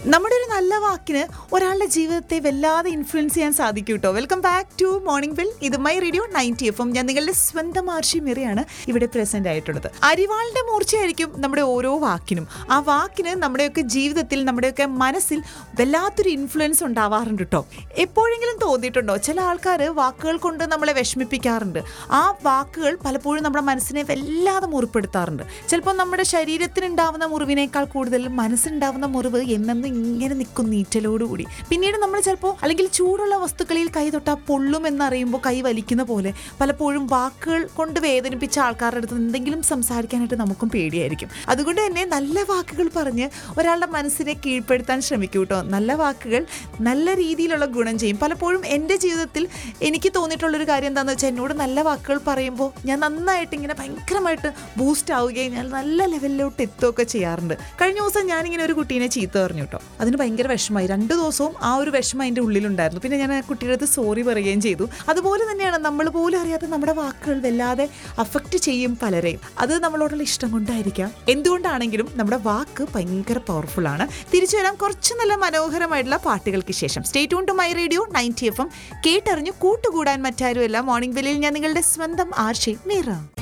നമ്മുടെ ഒരു നല്ല വാക്കിന് ഒരാളുടെ ജീവിതത്തെ വല്ലാതെ ഇൻഫ്ലുവൻസ് ചെയ്യാൻ സാധിക്കും കേട്ടോ welcome back to morning bill ഇത് my radio ninety F M ഞാൻ നിങ്ങളുടെ സ്വന്തം ആർഷി മെറിയാണ് ഇവിടെ പ്രസന്റ് ആയിട്ടുള്ളത് അരിവാളിന്റെ മൂർച്ചയായിരിക്കും നമ്മുടെ ഓരോ വാക്കിനും ആ വാക്കിന് നമ്മുടെയൊക്കെ ജീവിതത്തിൽ നമ്മുടെയൊക്കെ മനസ്സിൽ വല്ലാത്തൊരു ഇൻഫ്ലുവൻസ് ഉണ്ടാവാറുണ്ട് കേട്ടോ എപ്പോഴെങ്കിലും തോന്നിയിട്ടുണ്ടോ ചില ആൾക്കാർ വാക്കുകൾ കൊണ്ട് നമ്മളെ വിഷമിപ്പിക്കാറുണ്ട് ആ വാക്കുകൾ പലപ്പോഴും നമ്മുടെ മനസ്സിനെ വല്ലാതെ മുറിപ്പെടുത്താറുണ്ട് ചിലപ്പോൾ നമ്മുടെ ശരീരത്തിനുണ്ടാവുന്ന മുറിവിനേക്കാൾ കൂടുതൽ മനസ്സിനുണ്ടാവുന്ന മുറിവ് എന്നെന്ന് ഇങ്ങനെ നിൽക്കും നീറ്റലോടുകൂടി പിന്നീട് നമ്മൾ ചിലപ്പോൾ അല്ലെങ്കിൽ ചൂടുള്ള വസ്തുക്കളിൽ കൈ തൊട്ടാൽ പൊള്ളും എന്നറിയുമ്പോൾ കൈ വലിക്കുന്ന പോലെ പലപ്പോഴും വാക്കുകൾ കൊണ്ട് വേദനിപ്പിച്ച ആൾക്കാരുടെ അടുത്ത് എന്തെങ്കിലും സംസാരിക്കാനായിട്ട് നമുക്കും പേടിയായിരിക്കും അതുകൊണ്ട് തന്നെ നല്ല വാക്കുകൾ പറഞ്ഞ് ഒരാളുടെ മനസ്സിനെ കീഴ്പ്പെടുത്താൻ ശ്രമിക്കൂ കേട്ടോ നല്ല വാക്കുകൾ നല്ല രീതിയിലുള്ള ഗുണം ചെയ്യും പലപ്പോഴും എൻ്റെ ജീവിതത്തിൽ എനിക്ക് തോന്നിയിട്ടുള്ളൊരു കാര്യം എന്താണെന്ന് വെച്ചാൽ എന്നോട് നല്ല വാക്കുകൾ പറയുമ്പോൾ ഞാൻ നന്നായിട്ട് ഇങ്ങനെ ഭയങ്കരമായിട്ട് ബൂസ്റ്റ് ആവുകയും ഞാൻ നല്ല ലെവലിലോട്ട് എത്തുകയൊക്കെ ചെയ്യാറുണ്ട് കഴിഞ്ഞ ദിവസം ഞാനിങ്ങനെ ഒരു കുട്ടീനെ ചീത്ത പറഞ്ഞു കേട്ടോ അതിന് ഭയങ്കര വിഷമമായി രണ്ട് ദിവസവും ആ ഒരു വിഷമം അതിൻ്റെ ഉള്ളിലുണ്ടായിരുന്നു പിന്നെ ഞാൻ ആ കുട്ടിയുടെ അടുത്ത് സോറി പറയുകയും ചെയ്തു അതുപോലെ തന്നെയാണ് നമ്മൾ പോലും അറിയാതെ നമ്മുടെ വാക്കുകൾ വല്ലാതെ അഫക്റ്റ് ചെയ്യും പലരെയും അത് നമ്മളോടുള്ള ഇഷ്ടം കൊണ്ടായിരിക്കാം എന്തുകൊണ്ടാണെങ്കിലും നമ്മുടെ വാക്ക് ഭയങ്കര പവർഫുൾ ആണ് തിരിച്ചു വരാം കുറച്ച് നല്ല മനോഹരമായിട്ടുള്ള പാട്ടുകൾക്ക് ശേഷം stay tune to my radio ninety F M കേട്ടറിഞ്ഞ് കൂട്ടുകൂടാൻ മറ്റാരുമല്ല മോർണിംഗ് ബെല്ലിൽ ഞാൻ നിങ്ങളുടെ സ്വന്തം ആർഷി മീറ